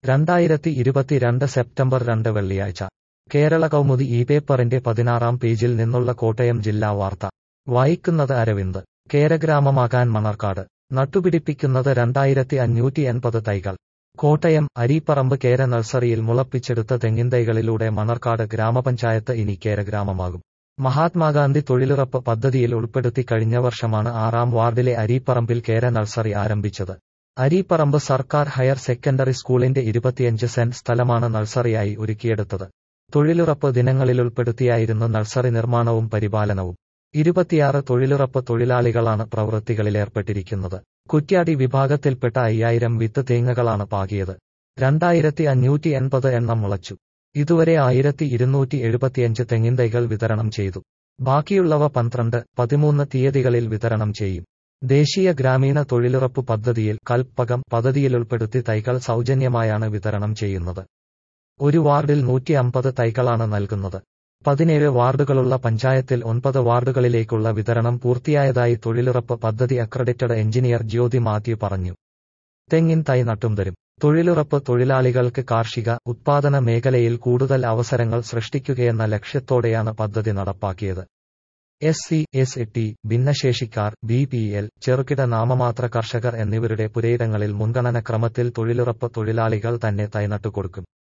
രണ്ടായിരത്തി ഇരുപത്തിരണ്ട് സെപ്റ്റംബർ രണ്ട് വെള്ളിയാഴ്ച കേരള കൗമുദി ഈ പേപ്പറിന്റെ പതിനാറാം പേജിൽ നിന്നുള്ള കോട്ടയം ജില്ലാ വാർത്ത വായിക്കുന്നത് അരവിന്ദ് കേരഗ്രാമമാകാൻ മണർക്കാട് നട്ടുപിടിപ്പിക്കുന്നത് രണ്ടായിരത്തി അഞ്ഞൂറ്റി എൺപത് തൈകൾ കോട്ടയം അരീപ്പറമ്പ് കേര നഴ്സറിയിൽ മുളപ്പിച്ചെടുത്ത തെങ്ങിൻതൈകളിലൂടെ മണർക്കാട് ഗ്രാമപഞ്ചായത്ത് ഇനി കേരഗ്രാമമാകും മഹാത്മാഗാന്ധി തൊഴിലുറപ്പ് പദ്ധതിയിൽ ഉൾപ്പെടുത്തി കഴിഞ്ഞ വർഷമാണ് ആറാം വാർഡിലെ അരീപ്പറമ്പിൽ കേര നഴ്സറി ആരംഭിച്ചത് അരീപ്പറമ്പ് സർക്കാർ ഹയർ സെക്കൻഡറി സ്കൂളിന്റെ ഇരുപത്തിയഞ്ച് സെന്റ് സ്ഥലമാണ് നഴ്സറിയായി ഒരുക്കിയെടുത്തത് തൊഴിലുറപ്പ് ദിനങ്ങളിലുൾപ്പെടുത്തിയായിരുന്നു നഴ്സറി നിർമ്മാണവും പരിപാലനവും ഇരുപത്തിയാറ് തൊഴിലുറപ്പ് തൊഴിലാളികളാണ് പ്രവൃത്തികളിലേർപ്പെട്ടിരിക്കുന്നത് കുറ്റ്യാടി വിഭാഗത്തിൽപ്പെട്ട അയ്യായിരം വിത്ത് തേങ്ങകളാണ് പാകിയത് രണ്ടായിരത്തി അഞ്ഞൂറ്റി എൺപത് എണ്ണം മുളച്ചു ഇതുവരെ ആയിരത്തി ഇരുന്നൂറ്റി എഴുപത്തിയഞ്ച് തെങ്ങിൻതൈകൾ വിതരണം ചെയ്തു ബാക്കിയുള്ളവ പന്ത്രണ്ട് പതിമൂന്ന് തീയതികളിൽ വിതരണം ചെയ്യും ദേശീയ ഗ്രാമീണ തൊഴിലുറപ്പ് പദ്ധതിയിൽ കൽപ്പകം പദ്ധതിയിലുൾപ്പെടുത്തി തൈകൾ സൗജന്യമായാണ് വിതരണം ചെയ്യുന്നത് ഒരു വാർഡിൽ നൂറ്റി അമ്പത് തൈകളാണ് നൽകുന്നത് പതിനേഴ് വാർഡുകളുള്ള പഞ്ചായത്തിൽ ഒൻപത് വാർഡുകളിലേക്കുള്ള വിതരണം പൂർത്തിയായതായി തൊഴിലുറപ്പ് പദ്ധതി അക്രഡിറ്റഡ് എഞ്ചിനീയർ ജ്യോതി മാത്യു പറഞ്ഞു തെങ്ങിൻ തൈ നട്ടും തരും തൊഴിലുറപ്പ് തൊഴിലാളികൾക്ക് കാർഷിക ഉത്പാദന മേഖലയിൽ കൂടുതൽ അവസരങ്ങൾ സൃഷ്ടിക്കുകയെന്ന ലക്ഷ്യത്തോടെയാണ് പദ്ധതി നടപ്പാക്കിയത് എസ് സി എസ് ടി ഭിന്നശേഷിക്കാർ ബി പി എൽ ചെറുകിട നാമമാത്ര കർഷകർ എന്നിവരുടെ പുരയിടങ്ങളിൽ മുൻഗണന ക്രമത്തിൽ തൊഴിലുറപ്പ് തൊഴിലാളികൾ തന്നെ തൈ നട്ടുകൊടുക്കും